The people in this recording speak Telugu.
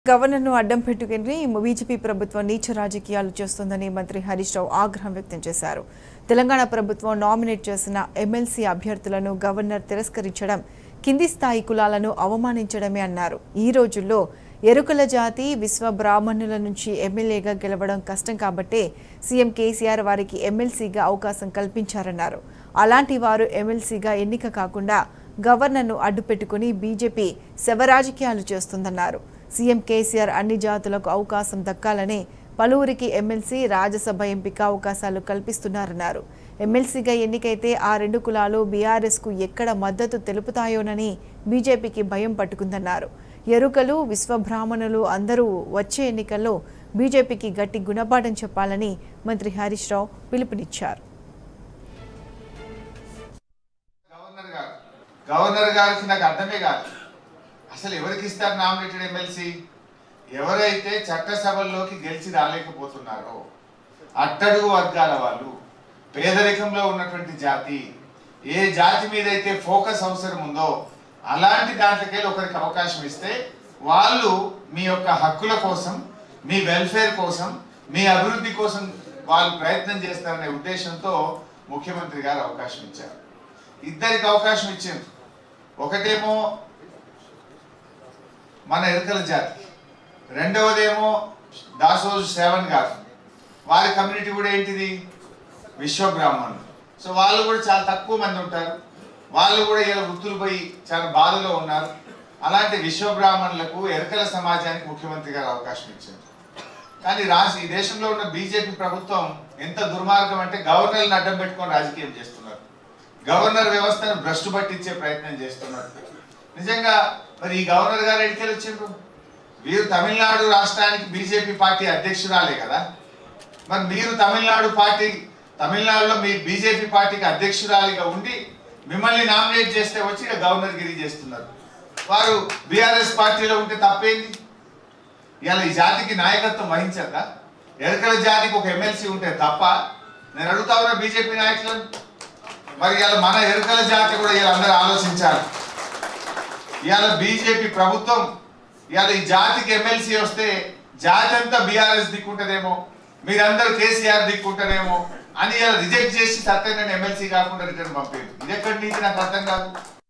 గవర్నర్ను అడ్డం పెట్టుకుని బీజేపీ ప్రభుత్వం నీచ రాజకీయాలు చేస్తోందని మంత్రి హరీష్ రావు ఆగ్రహం వ్యక్తం చేశారు తెలంగాణ ప్రభుత్వం నామినేట్ చేసిన ఎమ్మెల్సీ అభ్యర్థులను గవర్నర్ తిరస్కరించడం కింది స్థాయి కులాలను అవమానించడమే అన్నారు ఈ రోజుల్లో ఎరుకల జాతి విశ్వ బ్రాహ్మణుల నుంచి ఎమ్మెల్యేగా గెలవడం కష్టం కాబట్టే సీఎం కేసీఆర్ వారికి ఎమ్మెల్సీగా అవకాశం కల్పించారన్నారు అలాంటి వారు ఎమ్మెల్సీగా ఎన్నిక కాకుండా గవర్నర్ను అడ్డుపెట్టుకుని బీజేపీ శవరాజకీయాలు చేస్తుందన్నారు సీఎం కేసీఆర్ అన్ని జాతులకు అవకాశం దక్కాలని పలువురికి ఎమ్మెల్సీ రాజ్యసభ ఎంపిక అవకాశాలు కల్పిస్తున్నారన్నారు ఎమ్మెల్సీగా ఎన్నికైతే ఆ రెండు కులాలు బీఆర్ఎస్కు ఎక్కడ మద్దతు తెలుపుతాయోనని బీజేపీకి భయం పట్టుకుందన్నారు ఎరుకలు విశ్వబ్రాహ్మణులు అందరూ వచ్చే ఎన్నికల్లో బీజేపీకి గట్టి గుణపాఠం చెప్పాలని మంత్రి హరీష్ రావు పిలుపునిచ్చారు గవర్నర్ గారు గవర్నర్ గారికి నాకు అర్థమే కాదు అసలు ఎవరికి ఇస్తారు నామినేటెడ్ ఎమ్మెల్సీ ఎవరైతే చట్టసభల్లోకి గెలిచి రాలేకపోతున్నారో అట్టడుగు వర్గాల వాళ్ళు పేదరికంలో ఉన్నటువంటి జాతి ఏ జాతి మీద అయితే ఫోకస్ అవసరం ఉందో అలాంటి దాంట్లోకెళ్ళి ఒకరికి అవకాశం ఇస్తే వాళ్ళు మీ యొక్క హక్కుల కోసం మీ వెల్ఫేర్ కోసం మీ అభివృద్ధి కోసం వాళ్ళు ప్రయత్నం చేస్తారనే ఉద్దేశంతో ముఖ్యమంత్రి గారు అవకాశం ఇచ్చారు ఇద్దరికి అవకాశం ఇచ్చింది ఒకటేమో మన ఎరుకల జాతి రెండవదేమో దాసోజు సేవన్ గారు వారి కమ్యూనిటీ కూడా ఏంటిది విశ్వబ్రాహ్మణులు సో వాళ్ళు కూడా చాలా తక్కువ మంది ఉంటారు వాళ్ళు కూడా ఇలా వృత్తులు పోయి చాలా బాధలో ఉన్నారు అలాంటి విశ్వబ్రాహ్మణులకు ఎరుకల సమాజానికి ముఖ్యమంత్రి గారు అవకాశం ఇచ్చారు కానీ రాష్ట్ర ఈ దేశంలో ఉన్న బీజేపీ ప్రభుత్వం ఎంత దుర్మార్గం అంటే గవర్నర్లను అడ్డం పెట్టుకొని రాజకీయం చేస్తున్నారు గవర్నర్ వ్యవస్థను భ్రష్టు పట్టించే ప్రయత్నం చేస్తున్నారు నిజంగా మరి ఈ గవర్నర్ గారు ఎడికెళ్ళి వచ్చిండ్రు వీరు తమిళనాడు రాష్ట్రానికి బీజేపీ పార్టీ అధ్యక్షురాలే కదా మరి మీరు తమిళనాడు పార్టీ తమిళనాడులో మీ బీజేపీ పార్టీకి అధ్యక్షురాలిగా ఉండి మిమ్మల్ని నామినేట్ చేస్తే వచ్చి ఇక గవర్నర్ గిరి చేస్తున్నారు వారు బీఆర్ఎస్ పార్టీలో ఉంటే తప్పేంది ఇవాళ ఈ జాతికి నాయకత్వం వహించద్దా ఎరకల జాతికి ఒక ఎమ్మెల్సీ ఉంటే తప్ప నేను అడుగుతా ఉన్నా బీజేపీ నాయకులను మరి ఇవాళ మన ఎరుకల జాతి కూడా ఇలా అందరూ ఆలోచించాలి ఇవాళ బీజేపీ ప్రభుత్వం ఇవాళ ఈ జాతికి ఎమ్మెల్సీ వస్తే జాతి అంతా బీఆర్ఎస్ దిక్కుంటదేమో మీరందరూ కేసీఆర్ దిక్కుంటారేమో అని ఇలా రిజెక్ట్ చేసి సత్యనారాయణ ఎమ్మెల్సీ కాకుండా రిటర్న్ పంపేది ఇది ఎక్కడి నుంచి నాకు అర్థం కాదు